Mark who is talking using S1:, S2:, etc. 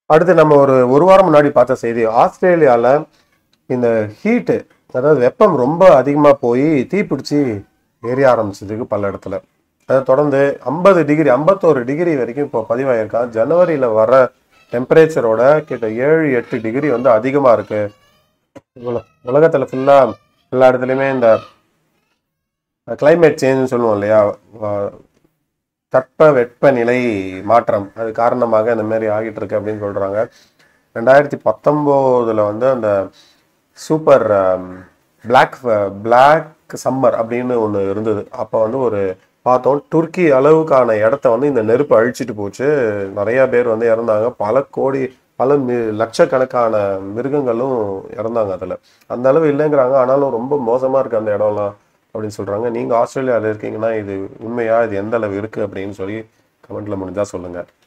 S1: அடுத்து நம்ம ஒரு ஒரு வாரம் முன்னாடி பார்த்த செய்தி ஆஸ்திரேலியால இந்த ஹீட்டு அதாவது வெப்பம் ரொம்ப அதிகமாக போய் தீப்பிடிச்சி எரிய ஆரம்பிச்சதுக்கு பல இடத்துல அதை தொடர்ந்து ஐம்பது டிகிரி ஐம்பத்தோரு டிகிரி வரைக்கும் இப்போ பதிவாயிருக்கான் ஜனவரியில் வர டெம்பரேச்சரோட கிட்ட ஏழு எட்டு டிகிரி வந்து அதிகமாக இருக்கு உல- உலகத்துல ஃபுல்லாக எல்லா இடத்துலையுமே இந்த கிளைமேட் சேஞ்சுன்னு சொல்லுவோம் இல்லையா அஹ் தட்ப வெப்பநிலை மாற்றம் அது காரணமாக இந்த மாதிரி ஆகிட்டு இருக்கு அப்படின்னு சொல்றாங்க ரெண்டாயிரத்தி பத்தொம்போதுல வந்து அந்த சூப்பர் பிளாக் பிளாக் சம்மர் அப்படின்னு ஒன்று இருந்தது அப்போ வந்து ஒரு பார்த்தோம் துருக்கி அளவுக்கான இடத்த வந்து இந்த நெருப்பு அழிச்சிட்டு போச்சு நிறைய பேர் வந்து இறந்தாங்க பல கோடி பல மி லட்சக்கணக்கான மிருகங்களும் இறந்தாங்க அதில் அந்த அளவு இல்லைங்கிறாங்க ஆனாலும் ரொம்ப மோசமாக இருக்குது அந்த இடம்லாம் அப்படின்னு சொல்கிறாங்க நீங்கள் ஆஸ்திரேலியாவில் இருக்கீங்கன்னா இது உண்மையா இது எந்த அளவு இருக்குது அப்படின்னு சொல்லி கமெண்ட்டில் முடிஞ்சால் சொல்லுங்கள்